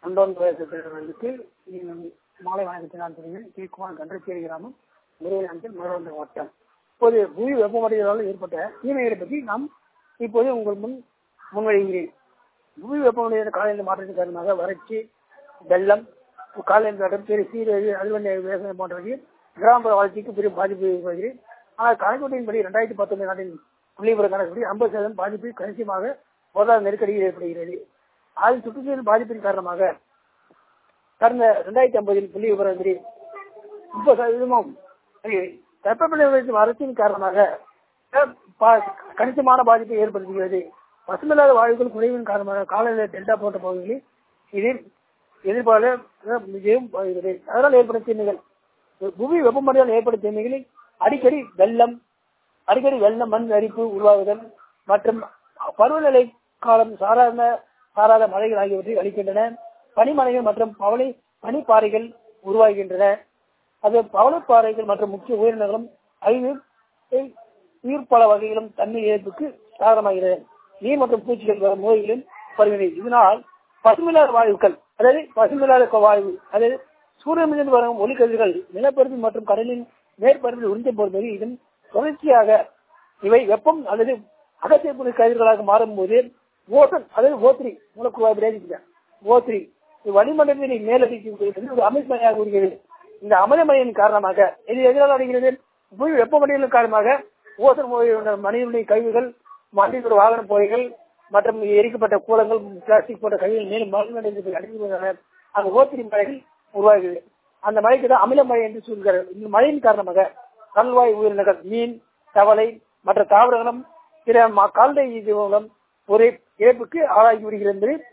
அண்டோன் பிரதேசத்திற்கு மாலை வணக்கத்தை நான் தெரிவிக்கிறேன் கீழ்குமார் கன்றச்சேரி கிராமம் முருகன் மதுரை வட்டம் இப்போது புவி வெப்பமடைவதால் ஏற்பட்ட தீமைகளை பற்றி நாம் இப்போது உங்கள் முன் முன்வைகிறேன் புவி வெப்பமடைந்த காலநிலை மாற்றத்தின் காரணமாக வறட்சி வெள்ளம் காலநிலை மாற்றம் பெரிய சீரழிவு அலுவலக விவசாயம் போன்றவை கிராமப்புற வளர்ச்சிக்கு பெரிய பாதிப்பு ஏற்படுகிறது ஆனால் கணக்கீட்டின்படி இரண்டாயிரத்தி பத்தொன்பது நாட்டின் புள்ளிபுற கணக்குப்படி ஐம்பது சதவீதம் பாதிப்பு கணிசமாக பொருளாதார நெருக்கடியில் ஏற்படுகிறது அதில் சுற்றுச்சூழல் பாதிப்பின் காரணமாக கடந்த இரண்டாயிரத்தி ஐம்பதில் புள்ளி விவரப்படி முப்பது சதவீதமும் வெப்பநிலை வறட்சியின் காரணமாக கணிசமான பாதிப்பை ஏற்படுத்துகிறது பசுமில்லாத வாயுக்கள் குறைவின் காரணமாக காலநிலை டெல்டா போன்ற பகுதிகளில் இது எதிர்பார்க்க மிகவும் பாதிக்கிறது அதனால் ஏற்படும் தீமைகள் புவி வெப்பமடையால் ஏற்படும் தீமைகளில் அடிக்கடி வெள்ளம் அடிக்கடி வெள்ளம் மண் அரிப்பு உருவாகுதல் மற்றும் பருவநிலை காலம் சாதாரண சாராத மழைகள் ஆகியவற்றை அளிக்கின்றன பனிமலைகள் மற்றும் பவளை பனிப்பாறைகள் உருவாகின்றன அது பவளப்பாறைகள் மற்றும் முக்கிய உயிரினங்களும் ஐந்து உயிர்ப்பல வகைகளும் தண்ணீர் இழப்புக்கு காரணமாகிறது நீர் மற்றும் பூச்சிகள் வரும் நோய்களும் பருவினை இதனால் பசுமில்லாத வாயுக்கள் அதாவது பசுமில்லாத வாயு அதாவது சூரியனிலிருந்து வரும் ஒளிக்கதிர்கள் நிலப்பரப்பு மற்றும் கடலின் மேற்பரப்பில் உறிஞ்ச போது இதன் தொடர்ச்சியாக இவை வெப்பம் அல்லது அகச்சியப்பு கதிர்களாக மாறும்போது ஓசன் அதாவது ஓத்ரி மூலக்குழாய் விளையாடுங்க ஓத்ரி வளிமண்டலத்தின் மேலடிக்கு ஒரு அமிர்மனையாக கூறுகிறது இந்த அமிலமழையின் காரணமாக இது எதிராக அடைகிறது புவி வெப்பமடையின் காரணமாக ஓசன் மனிதனுடைய கழிவுகள் மனிதனுடைய வாகன புகைகள் மற்றும் எரிக்கப்பட்ட கூலங்கள் பிளாஸ்டிக் போன்ற கழிவுகள் மேலும் வளிமண்டலத்தில் அடைந்துள்ளன அந்த ஓத்திரி மழைகள் உருவாகிறது அந்த மழைக்கு தான் அமிலமழை என்று சொல்கிறார் இந்த மழையின் காரணமாக கல்வாய் உயிரினங்கள் மீன் தவளை மற்ற தாவரங்களும் பிற கால்நடை மூலம் ஒரு இழப்புக்கு ஆளாகி விடுகிறது என்பது